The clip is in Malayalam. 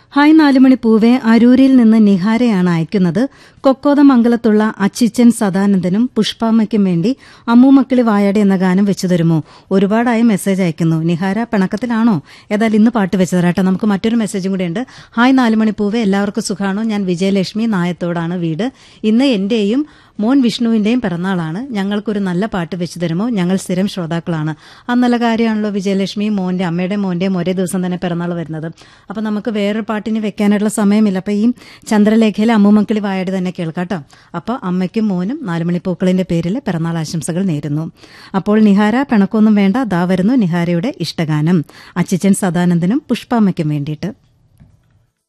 ഹായ് നാലുമണി പൂവെ അരൂരിൽ നിന്ന് നിഹാരയാണ് അയക്കുന്നത് കൊക്കോതമംഗലത്തുള്ള അച്ചിച്ചൻ സദാനന്ദനും പുഷ്പാമ്മയ്ക്കും വേണ്ടി അമ്മൂമക്കിളി വായാടി എന്ന ഗാനം വെച്ചു തരുമോ ഒരുപാടായി മെസ്സേജ് അയക്കുന്നു നിഹാര പിണക്കത്തിലാണോ ഏതായാലും ഇന്ന് പാട്ട് വെച്ചു തരാട്ടെ നമുക്ക് മറ്റൊരു മെസ്സേജും കൂടെ ഉണ്ട് ഹായ് നാലുമണി പൂവെ എല്ലാവർക്കും സുഖാണോ ഞാൻ വിജയലക്ഷ്മി നായത്തോടാണ് വീട് ഇന്ന് എന്റെയും മോൻ വിഷ്ണുവിന്റെയും പിറന്നാളാണ് ഞങ്ങൾക്കൊരു നല്ല പാട്ട് വെച്ചു തരുമോ ഞങ്ങൾ സ്ഥിരം ശ്രോതാക്കളാണ് ആ നല്ല കാര്യമാണല്ലോ വിജയലക്ഷ്മി മോന്റെ അമ്മയുടെയും മോന്റെയും ഒരേ ദിവസം തന്നെ പിറന്നാൾ വരുന്നത് അപ്പൊ നമുക്ക് വേറൊരു പാട്ടിന് വെക്കാനുള്ള സമയമില്ല അപ്പൊ ഈ ചന്ദ്രലേഖയിലെ അമ്മൂമക്കിളി വായാടി തന്നെ കേൾക്കാട്ടോ അപ്പൊ അമ്മയ്ക്കും മോനും നാലുമണിപ്പൂക്കളിന്റെ പേരിൽ പിറന്നാൾ ആശംസകൾ നേരുന്നു അപ്പോൾ നിഹാര പിണക്കൊന്നും വേണ്ട ദാ വരുന്നു നിഹാരയുടെ ഇഷ്ടഗാനം അച്ചിച്ചൻ സദാനന്ദനും പുഷ്പാമ്മയ്ക്കും വേണ്ടിയിട്ട്